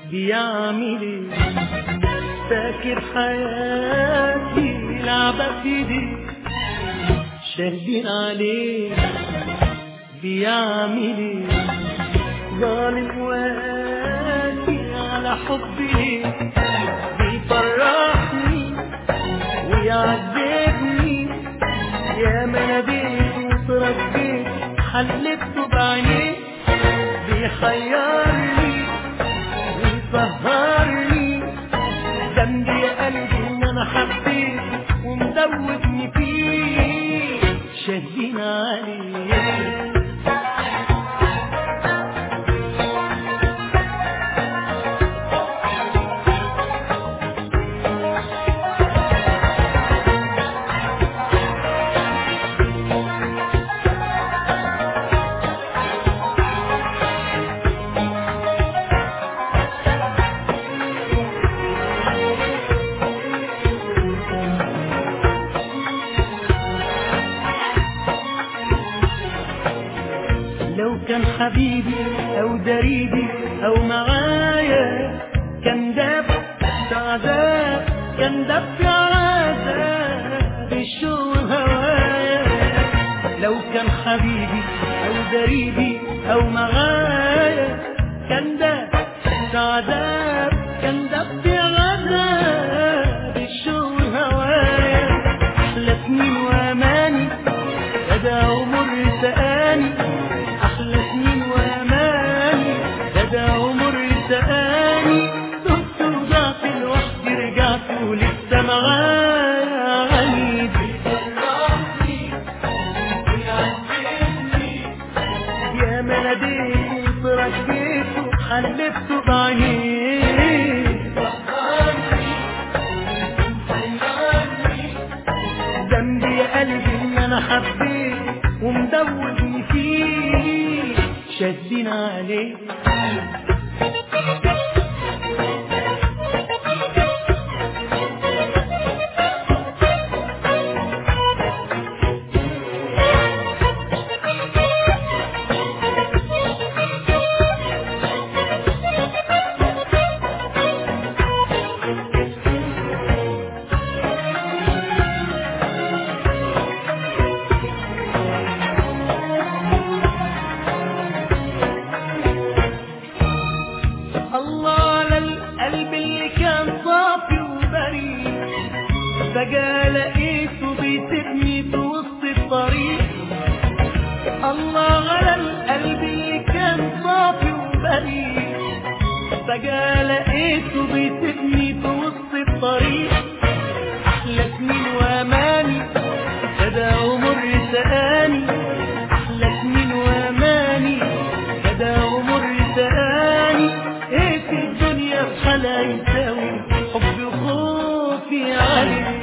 بيعمل ايه فاكر حياتي لعبة في ايدي شاهدين عليه بيعمل ايه ظالم وقاسي على حبي بيفرحني ويعذبني يا ما ناديت وترجيت حلفته بعينيه بيحيرني ويسهرني ذنبي يا قلبي ان انا حبيت ومدوبني فيه شاهدين عليه لو كان حبيبي او دريبي او معايا كان داب عذاب كان داب في عذاب الشوق هوايا لو كان حبيبي او دريبي او معايا كان داب عذاب كان داب في عذاب الشوق هوايا احلى سنين واماني بدا عمر سقاني احلى سنين واماني بدا عمر سقاني تهت وضعت لوحدي رجعت ولسه معاني يا ما ناديت وترجيت وحلفت بعينيه ذنبي يا قلبي ان انا حبيت ومدوبني فيه شادين عليه الله على القلب اللي كان صافي وبريء فجأة لقيته بيسيبني في وسط الطريق الله على القلب اللي كان صافي وبريء فجأة لقيته بيسيبني في وسط الطريق أحلى سنين وأماني بدا عمر سقاني أحلى سنين وأماني بدا عمر سقاني إيه في الدنيا بحالها يساوي حب وخوفي عليه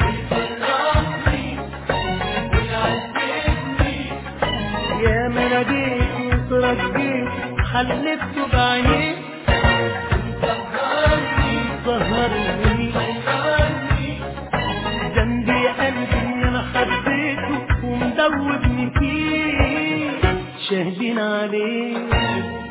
يا ما ناديت وترجيت حلفته بعينيه سهرني ذنبي يا قلبي ان انا حبيته ومدوبني فيه شاهدين عليه